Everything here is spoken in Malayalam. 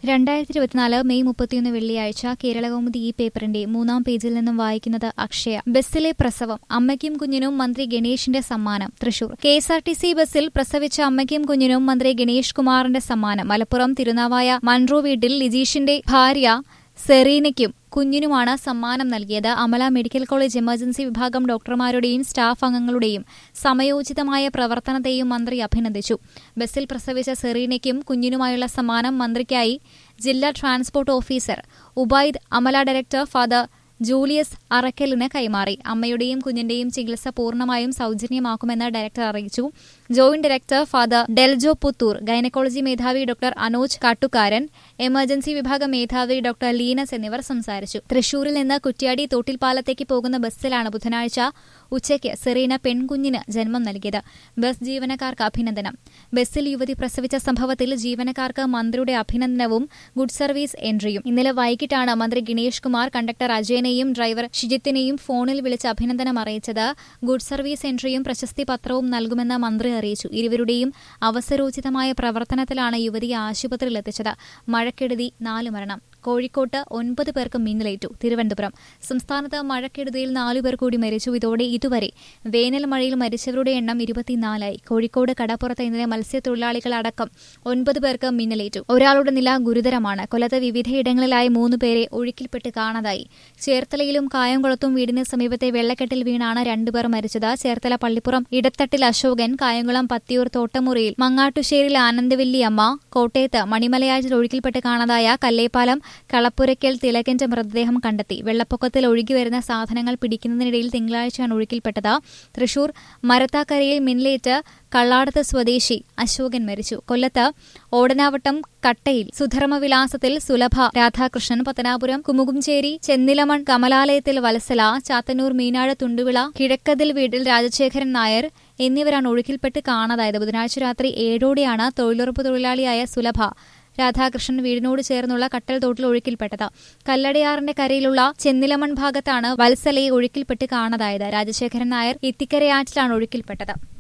രണ്ടായിരത്തി ഇരുപത്തിനാല് മെയ് മുപ്പത്തിയൊന്ന് വെള്ളിയാഴ്ച കേരളകൗമുദി ഈ പേപ്പറിന്റെ മൂന്നാം പേജിൽ നിന്നും വായിക്കുന്നത് അക്ഷയ ബസ്സിലെ പ്രസവം അമ്മയ്ക്കും കുഞ്ഞിനും മന്ത്രി ഗണേഷിന്റെ സമ്മാനം Thrissur K S R T C ബസ്സിൽ പ്രസവിച്ച അമ്മയ്ക്കും കുഞ്ഞിനും മന്ത്രി ഗണേഷ് കുമാറിന്റെ സമ്മാനം മലപ്പുറം തിരുനാവായ മൺറോ വീട്ടിൽ ലിജീഷിന്റെ ഭാര്യ സെറീനയ്ക്കും കുഞ്ഞിനുമാണ് സമ്മാനം നൽകിയത് അമല മെഡിക്കൽ കോളേജ് എമർജൻസി വിഭാഗം ഡോക്ടർമാരുടെയും സ്റ്റാഫ് അംഗങ്ങളുടെയും സമയോചിതമായ പ്രവർത്തനത്തെയും മന്ത്രി അഭിനന്ദിച്ചു ബസ്സിൽ പ്രസവിച്ച സെറീനയ്ക്കും കുഞ്ഞിനുമായുള്ള സമ്മാനം മന്ത്രിക്കായി ജില്ലാ transport officer Ubaid Amala director father Julius അറക്കലിന് കൈമാറി അമ്മയുടെയും കുഞ്ഞിന്റെയും ചികിത്സ പൂർണ്ണമായും സൌജന്യമാക്കുമെന്ന് ഡയറക്ടർ അറിയിച്ചു joint director father Deljo Puthur gynaecology മേധാവി ഡോക്ടർ അനോജ് കാട്ടുകാരൻ എമർജൻസി വിഭാഗം മേധാവി ഡോക്ടർ ലീനസ് എന്നിവർ സംസാരിച്ചു തൃശൂരിൽ നിന്ന് കുറ്റ്യാടി തോട്ടിൽപ്പാലത്തേക്ക് പോകുന്ന ബസ്സിലാണ് ബുധനാഴ്ച ഉച്ചയ്ക്ക് സെറീന പെൺകുഞ്ഞിന് ജന്മം നൽകിയത് ബസ് ജീവനക്കാർക്ക് അഭിനന്ദനം ബസ്സിൽ യുവതി പ്രസവിച്ച സംഭവത്തിൽ ജീവനക്കാർക്ക് മന്ത്രിയുടെ അഭിനന്ദനവും ഗുഡ് സർവീസ് എൻട്രിയും ഇന്നലെ വൈകിട്ടാണ് മന്ത്രി ഗണേഷ് കുമാർ കണ്ടക്ടർ അജയനെയും ഡ്രൈവർ ഷിജിത്തിനെയും ഫോണിൽ വിളിച്ച് അഭിനന്ദനം അറിയിച്ചത് ഗുഡ് സർവീസ് എൻട്രിയും പ്രശസ്തി പത്രവും നൽകുമെന്ന് മന്ത്രി അറിയിച്ചു ഇരുവരുടെയും അവസരോചിതമായ പ്രവർത്തനത്തിലാണ് യുവതിയെ ആശുപത്രിയിൽ എത്തിച്ചത് മഴക്കെടുതി നാല് മരണം കോഴിക്കോട്ട് ഒൻപത് പേർക്ക് മിന്നലേറ്റു തിരുവനന്തപുരം സംസ്ഥാനത്ത് മഴക്കെടുതിയിൽ നാലുപേർ കൂടി മരിച്ചു ഇതോടെ ഇതുവരെ വേനൽ മഴയിൽ മരിച്ചവരുടെ എണ്ണം ഇരുപത്തിനാലായി കോഴിക്കോട് കടപ്പുറത്ത് ഇന്നലെ മത്സ്യത്തൊഴിലാളികൾ അടക്കം ഒൻപത് പേർക്ക് മിന്നലേറ്റു ഒരാളുടെ നില ഗുരുതരമാണ് കൊല്ലത്ത് വിവിധയിടങ്ങളിലായി മൂന്ന് പേരെ ഒഴുക്കിൽപ്പെട്ട് കാണാതായി ചേർത്തലയിലും കായംകുളത്തും വീടിന് സമീപത്തെ വെള്ളക്കെട്ടിൽ വീണാണ് രണ്ടുപേർ മരിച്ചത് ചേർത്തല പള്ളിപ്പുറം ഇടത്തട്ടിൽ അശോകൻ കായംകുളം പത്തിയൂർ തോട്ടമുറിയിൽ മങ്ങാട്ടുശ്ശേരിൽ ആനന്ദവല്ലി അമ്മ കോട്ടയത്ത് മണിമലയാറ്റിൽ ഒഴുക്കിൽപ്പെട്ട് കാണാതായ കല്ലേപ്പാലം കളപ്പുരയ്ക്കൽ തിലകന്റെ മൃതദേഹം കണ്ടെത്തി വെള്ളപ്പൊക്കത്തിൽ ഒഴുകിവരുന്ന സാധനങ്ങൾ പിടിക്കുന്നതിനിടയിൽ തിങ്കളാഴ്ചയാണ് ഒഴുക്കിൽപ്പെട്ടത് തൃശൂർ മരത്താക്കരയിൽ മിന്നലേറ്റ് കള്ളാടത്ത് സ്വദേശി അശോകൻ മരിച്ചു കൊല്ലത്ത് ഓടനാവട്ടം കട്ടയിൽ സുധർമ്മവിലാസത്തിൽ സുലഭ രാധാകൃഷ്ണൻ പത്തനാപുരം കുമുകുംചേരി ചെന്നിലമൺ കമലാലയത്തിൽ വത്സല ചാത്തന്നൂർ മീനാട് തുണ്ടുവിള കിഴക്കതിൽ വീട്ടിൽ രാജശേഖരൻ നായർ എന്നിവരാണ് ഒഴുക്കിൽപ്പെട്ട് കാണാതായത് ബുധനാഴ്ച രാത്രി ഏഴോടെയാണ് തൊഴിലുറപ്പ് തൊഴിലാളിയായ സുലഭ രാധാകൃഷ്ണൻ വീടിനോട് ചേർന്നുള്ള കട്ടൽ തോട്ടിൽ ഒഴുക്കിൽപ്പെട്ടത് കല്ലടയാറിന്റെ കരയിലുള്ള ചെന്നിലമൺ ഭാഗത്താണ് വത്സലയെ ഒഴുക്കിൽപ്പെട്ട് കാണാതായത് രാജശേഖരൻ നായർ ഇത്തിക്കരയാറ്റിലാണ് ഒഴുക്കിൽപ്പെട്ടത്